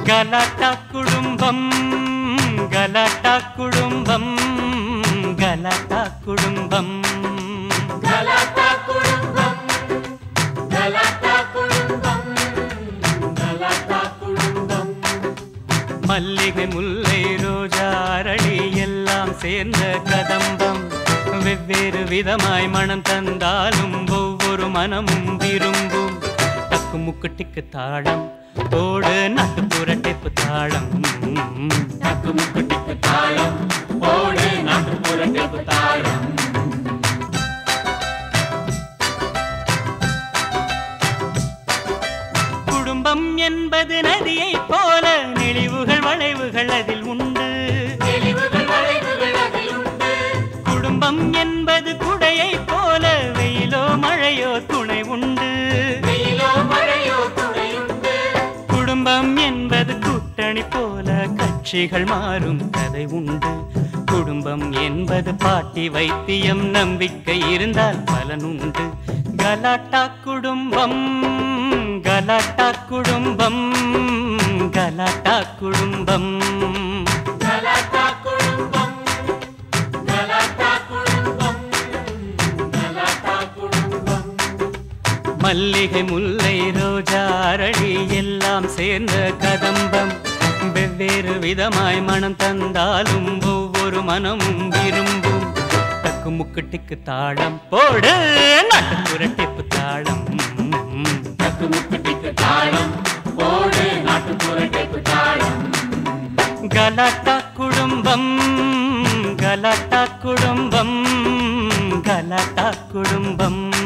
గలాటా కుటుంబం గలాటా కుటుంబం గలాటా కుటుంబం గలాటా కుటుంబం గలాటా కుటుంబం గలాటా కుటుంబం மல்லிகை முல்லை ரோஜா அரளி எல்லாம் சேர்ந்த கதம்பம் வெவ்வேறு விதமாய் மனம் தந்தாலும் ஒவ்வொரு மனமும் விரும்பும் தக்கு முக்கு டிக்கு தாளம் ஓடு நாட்டுப்புற டெப்பு தாளம் தக்கு முக்கு டிக்கு தாளம் ஓடு நாட்டுப்புற டெப்பு தாளம் குடும்பம் என்பது நதியைப் போல நெளிவுகள் வளைவுகள் அதில் உண்டு தெளிவுகள் வளைவுகள் அதில் உண்டு குடும்பம் என்பது குடையைப் போல வெயிலோ மழையோ துணை உண்டு வெயிலோ மழையோ துணையுண்டு குடும்பம் என்பது கூட்டணி போல கட்சிகள் மாறும் கதை உண்டு குடும்பம் என்பது பாட்டி வைத்தியம் நம்பிக்கை இருந்தால் பலனுண்டு கலாட்டா குடும்பம் கலாட்டா குடும்பம் கலாட்டா குடும்பம் గలాటా కుటుంబం గలాటా కుటుంబం గలాటా కుటుంబం மல்லிகை முல்லை ரோஜா அரளி எல்லாம் சேர்ந்த கதம்பம் வெவ்வேறு விதமாய் மனம் தந்தாலும் ஒவ்வொரு மனமும் விரும்பும் தக்கு முக்கு டிக்கு தாளம் போடு நாட்டுப்புற டிப்பு தாளம் தக்கு முக்கு டிக்கு தாளம் ஓடு நாட்டுப்புற டெப்பு தாளம் கலாட்டா குடும்பம் கலாட்டா குடும்பம் கலாட்டா குடும்பம்